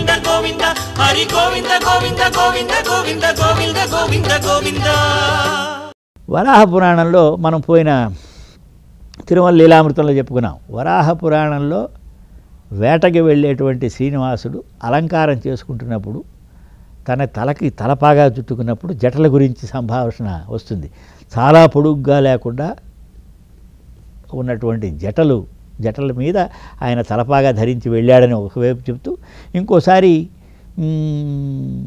గోవింద గోవింద హరి గోవింద గోవింద గోవింద గోవింద గోవింద గోవింద గోవింద వరాహ పురాణంలో మనం పోయిన తిరుమల లీలామృతంలో చెప్పుకున్నాం వరాహ పురాణంలో వేటకి వెళ్ళేటువంటి శ్రీనివాసుడు అలంకారం చేసుకుంటున్నప్పుడు తన తలకి తలపాగా చుట్టుకున్నప్పుడు జటల గురించి సంభాషణ వస్తుంది చాలా పొడుగ్గా లేకుండా ఉన్నటువంటి జటలు జటల మీద ఆయన తలపాగా ధరించి వెళ్ళాడని ఒకవైపు చెప్తూ ఇంకోసారి మ్,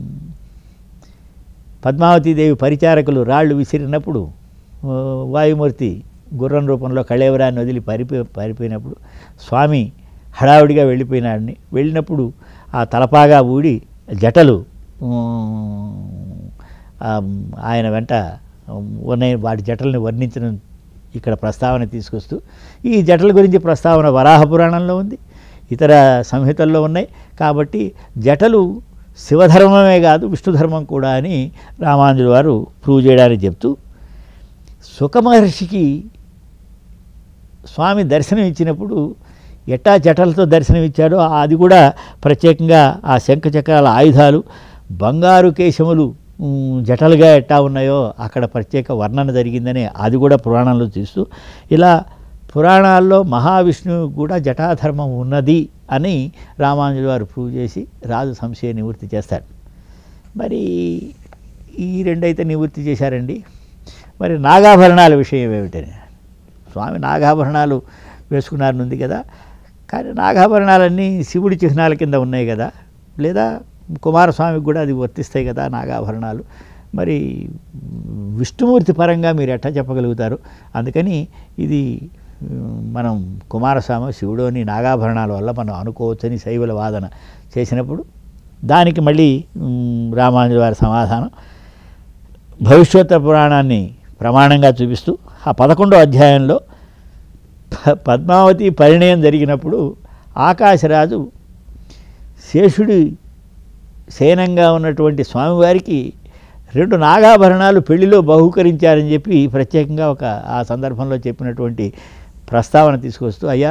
పద్మావతీదేవి పరిచారకులు రాళ్ళు విసిరినప్పుడు ఆ, వాయుమూర్తి గుర్రం రూపంలో కళేవరాన్ని వదిలి పరిపో పారిపోయినప్పుడు స్వామి హడావుడిగా వెళ్ళిపోయినాడని వెళ్ళినప్పుడు ఆ తలపాగా ఊడి జటలు ఉమ్, ఆ, ఆయన వెంట ఉన్నాయి వాటి జటల్ని వర్ణించడం ఇక్కడ ప్రస్తావన తీసుకొస్తూ ఈ జటల గురించి ప్రస్తావన వరాహ పురాణంలో ఉంది ఇతర సంహితల్లో ఉన్నాయి కాబట్టి జటలు శివధర్మమే కాదు విష్ణుధర్మం కూడా అని రామానుజుల వారు ప్రూవ్ చేయడానికి చెప్తూ సుఖమహర్షికి స్వామి దర్శనం ఇచ్చినప్పుడు ఎట్టా జటలతో దర్శనం ఇచ్చాడో అది కూడా ప్రత్యేకంగా ఆ శంఖ చక్రాల ఆయుధాలు బంగారు కేశములు ఉమ్, జటలుగా ఎట్టా ఉన్నాయో అక్కడ ప్రత్యేక వర్ణన జరిగిందని అది కూడా పురాణంలో చూస్తూ ఇలా పురాణాల్లో మహావిష్ణువు కూడా జటాధర్మం ఉన్నది అని రామానుజుల వారు ప్రూవ్ చేసి రాజు సంశయ నివృత్తి చేస్తాడు మరి ఈ రెండైతే నివృత్తి చేశారండి మరి నాగాభరణాల విషయం ఏమిటని స్వామి నాగాభరణాలు వేసుకున్నారని ఉంది కదా కానీ నాగాభరణాలన్నీ శివుడి చిహ్నాల కింద ఉన్నాయి కదా లేదా కుమారస్వామికి కూడా అది వర్తిస్తాయి కదా నాగాభరణాలు మరి విష్ణుమూర్తి పరంగా మీరు ఎట్లా చెప్పగలుగుతారు అందుకని ఇది ఉమ్, మనం కుమారస్వామి శివుడు అని నాగాభరణాల వల్ల మనం అనుకోవచ్చని శైవుల వాదన చేసినప్పుడు దానికి మళ్ళీ ఉమ్, రామానుజుల వారి సమాధానం భవిష్యోత్తర పురాణాన్ని ప్రమాణంగా చూపిస్తూ ఆ పదకొండో అధ్యాయంలో ప- పద్మావతి పరిణయం జరిగినప్పుడు ఆకాశరాజు శేషుడి శయనంగా ఉన్నటువంటి స్వామివారికి రెండు నాగాభరణాలు పెళ్లిలో బహూకరించారని చెప్పి ప్రత్యేకంగా ఒక ఆ సందర్భంలో చెప్పినటువంటి ప్రస్తావన తీసుకొస్తూ అయ్యా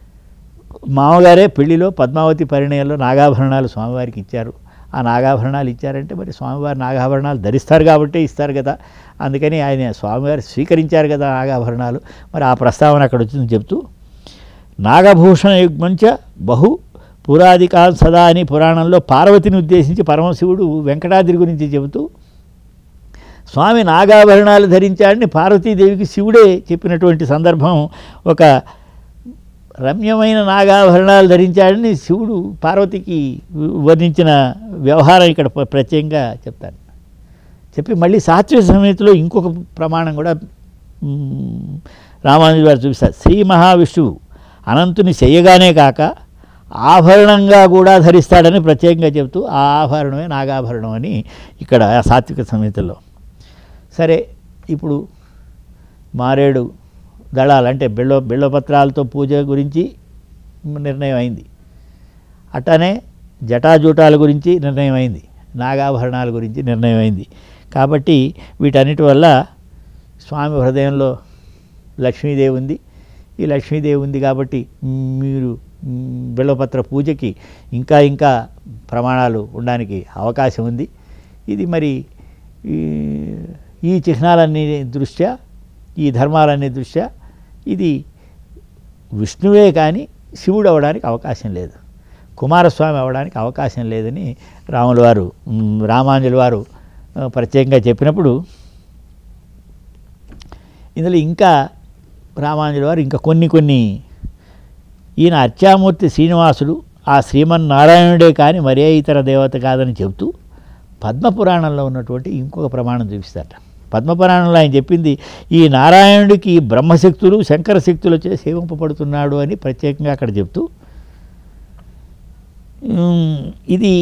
మామగారే పెళ్లిలో పద్మావతి పరిణయంలో నాగాభరణాలు స్వామివారికి ఇచ్చారు ఆ నాగాభరణాలు ఇచ్చారంటే మరి స్వామివారి నాగాభరణాలు ధరిస్తారు కాబట్టే ఇస్తారు కదా అందుకని ఆయన స్వామివారు స్వీకరించారు కదా నాగాభరణాలు మరి ఆ ప్రస్తావన అక్కడ వచ్చింది చెప్తూ నాగభూషణ యుగ్మంచ బహు పురాధికా సదా అని పురాణంలో పార్వతిని ఉద్దేశించి పరమశివుడు వెంకటాద్రి గురించి చెబుతూ స్వామి నాగాభరణాలు ధరించాడని పార్వతీదేవికి శివుడే చెప్పినటువంటి సందర్భం ఒక రమ్యమైన నాగాభరణాలు ధరించాడని శివుడు పార్వతికి వర్ణించిన వ్యవహారం ఇక్కడ ప్ర- ప్రత్యేకంగా చెప్తాను చెప్పి మళ్ళీ సాత్విక సమేతలో ఇంకొక ప్రమాణం కూడా మ్, రామానుజు గారు చూపిస్తారు శ్రీ మహావిష్ణువు అనంతుని చెయ్యగానే కాక ఆభరణంగా కూడా ధరిస్తాడని ప్రత్యేకంగా చెబుతూ ఆ ఆభరణమే నాగాభరణం అని ఇక్కడ ఆ సాత్విక సమేతలో సరే ఇప్పుడు మారేడు దళాలు అంటే బిళ్ళ బిళ్ళపత్రాలతో పూజ గురించి నిర్ణయం అయింది అట్టనే జటాజూటాల గురించి నిర్ణయం అయింది నాగాభరణాల గురించి నిర్ణయం అయింది కాబట్టి వీటన్నిటి వల్ల స్వామి హృదయంలో లక్ష్మీదేవి ఉంది ఈ లక్ష్మీదేవి ఉంది కాబట్టి మీరు మ్, బిళ్ళపత్ర పూజకి ఇంకా ఇంకా ప్రమాణాలు ఉండడానికి అవకాశం ఉంది ఇది మరి ఈ ఈ చిహ్నాలన్నీ దృష్ట్యా ఈ ధర్మాలన్నీ దృష్ట్యా ఇది విష్ణువే కానీ శివుడు అవ్వడానికి అవకాశం లేదు కుమారస్వామి అవ్వడానికి అవకాశం లేదని రాముల వారు మ్, రామాంజుల వారు ఆ, ప్రత్యేకంగా చెప్పినప్పుడు ఇందులో ఇంకా రామాంజుల వారు ఇంకా కొన్ని కొన్ని ఈయన అర్చామూర్తి శ్రీనివాసుడు ఆ శ్రీమన్నారాయణుడే కానీ మరే ఇతర దేవత కాదని చెబుతూ పద్మపురాణంలో ఉన్నటువంటి ఇంకొక ప్రమాణం చూపిస్తారట పద్మపురాణంలో ఆయన చెప్పింది ఈ నారాయణుడికి బ్రహ్మశక్తులు శంకర శక్తులచే సేవింపబడుతున్నాడు అని ప్రత్యేకంగా అక్కడ చెప్తూ ఉమ్, ఇది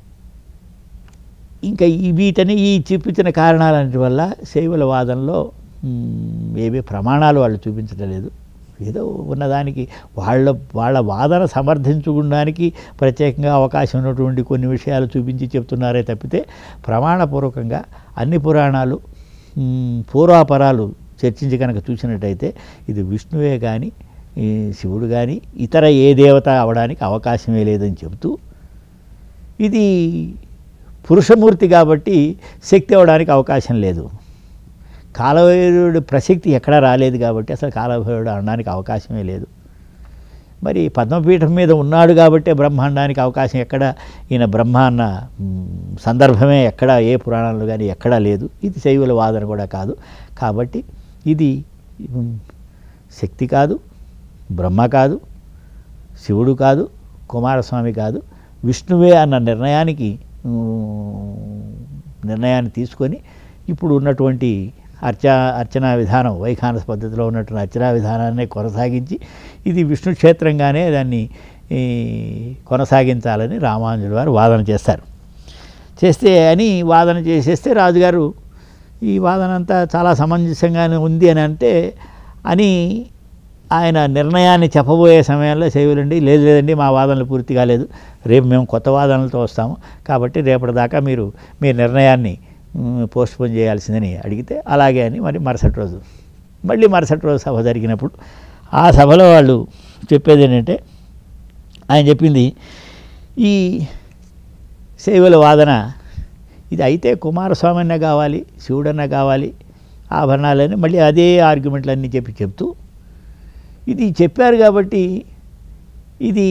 ఇంకా ఈ వీటని ఈ చూపించిన కారణాలన్నిటి వల్ల శైవుల వాదనలో ఉమ్, ఏవీ ప్రమాణాలు వాళ్ళు చూపించడం లేదు ఏదో ఉన్నదానికి వాళ్ళ వాళ్ళ వాదన సమర్థించుకోవడానికి ప్రత్యేకంగా అవకాశం ఉన్నటువంటి కొన్ని విషయాలు చూపించి చెప్తున్నారే తప్పితే ప్రమాణపూర్వకంగా అన్ని పురాణాలు ఉమ్, పూర్వాపరాలు చర్చించి కనుక చూసినట్టయితే ఇది విష్ణువే కానీ ఈ శివుడు కానీ ఇతర ఏ దేవత అవడానికి అవకాశమే లేదని చెబుతూ ఇది పురుషమూర్తి కాబట్టి శక్తి అవ్వడానికి అవకాశం లేదు కాలభైరుడు ప్రసక్తి ఎక్కడా రాలేదు కాబట్టి అసలు కాలభైరుడు అనడానికి అవకాశమే లేదు మరి పద్మపీఠం మీద ఉన్నాడు కాబట్టే బ్రహ్మాండానికి అవకాశం ఎక్కడ ఈయన బ్రహ్మ అన్న మ్, సందర్భమే ఎక్కడ ఏ పురాణాలు కానీ ఎక్కడా లేదు ఇది శైవుల వాదన కూడా కాదు కాబట్టి ఇది మ్, శక్తి కాదు బ్రహ్మ కాదు శివుడు కాదు కుమారస్వామి కాదు విష్ణువే అన్న నిర్ణయానికి మ్, నిర్ణయాన్ని తీసుకొని ఇప్పుడు ఉన్నటువంటి అర్చా అర్చనా విధానం వైఖానస పద్ధతిలో ఉన్నటువంటి అర్చనా విధానాన్ని కొనసాగించి ఇది విష్ణు క్షేత్రంగానే దాన్ని ఈ, కొనసాగించాలని రామానుజుల వారు వాదన చేస్తారు చేస్తే అని వాదన చేసేస్తే రాజుగారు ఈ వాదన అంతా చాలా సమంజసంగానే ఉంది అని అంటే అని ఆయన నిర్ణయాన్ని చెప్పబోయే సమయంలో శైవులండి లేదు లేదండి మా వాదనలు పూర్తి కాలేదు రేపు మేము కొత్త వాదనలతో వస్తాము కాబట్టి రేపటిదాకా మీరు మీ నిర్ణయాన్ని పోస్ట్ పోన్ చేయాల్సిందని అడిగితే అలాగే అని మరి మరుసటి రోజు మళ్ళీ మరుసటి రోజు సభ జరిగినప్పుడు ఆ సభలో వాళ్ళు చెప్పేది ఏంటంటే ఆయన చెప్పింది ఈ శైవుల వాదన ఇది అయితే కుమారస్వామి అన్న కావాలి శివుడన్న కావాలి ఆభరణాలని మళ్ళీ అదే ఆర్గ్యుమెంట్లన్నీ చెప్పి చెప్తూ ఇది చెప్పారు కాబట్టి ఇది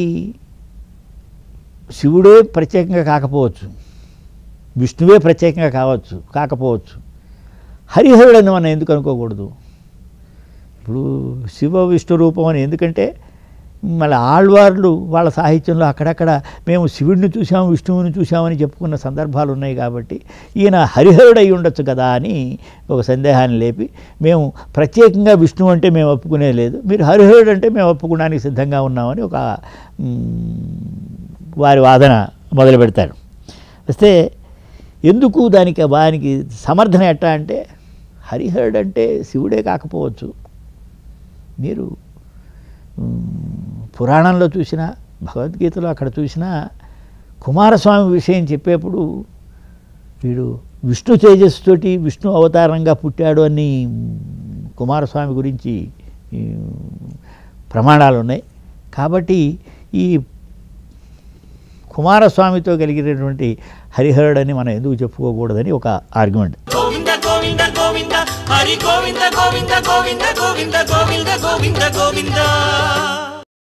శివుడే ప్రత్యేకంగా కాకపోవచ్చు విష్ణువే ప్రత్యేకంగా కావచ్చు కాకపోవచ్చు హరిహరుడని మనం ఎందుకు అనుకోకూడదు ఇప్పుడు శివ విష్ణు రూపం అని ఎందుకంటే మళ్ళీ ఆళ్వార్లు వాళ్ళ సాహిత్యంలో అక్కడక్కడ మేము శివుడిని చూసాము విష్ణువుని చూసామని చెప్పుకున్న సందర్భాలు ఉన్నాయి కాబట్టి ఈయన హరిహరుడై ఉండొచ్చు కదా అని ఒక సందేహాన్ని లేపి మేము ప్రత్యేకంగా విష్ణువు అంటే మేము ఒప్పుకునే లేదు మీరు హరిహరుడు అంటే మేము ఒప్పుకోవడానికి సిద్ధంగా ఉన్నామని ఒక మ్, వారి వాదన మొదలు పెడతారు వస్తే ఎందుకు దానికి వానికి సమర్థన ఎట్టా అంటే హరిహరుడు అంటే శివుడే కాకపోవచ్చు మీరు మ్, పురాణంలో చూసినా భగవద్గీతలో అక్కడ చూసినా కుమారస్వామి విషయం చెప్పేప్పుడు వీడు విష్ణు తేజస్సుతోటి విష్ణు అవతారంగా పుట్టాడు అని మ్, కుమారస్వామి గురించి ఈ, ప్రమాణాలు ఉన్నాయి కాబట్టి ఈ కుమారస్వామితో కలిగినటువంటి హరిహరుడని మనం ఎందుకు చెప్పుకోకూడదని ఒక ఆర్గ్యుమెంట్ గోవింద గోవింద గోవింద హరి గోవింద గోవింద గోవింద గోవింద గోవింద గోవింద గోవింద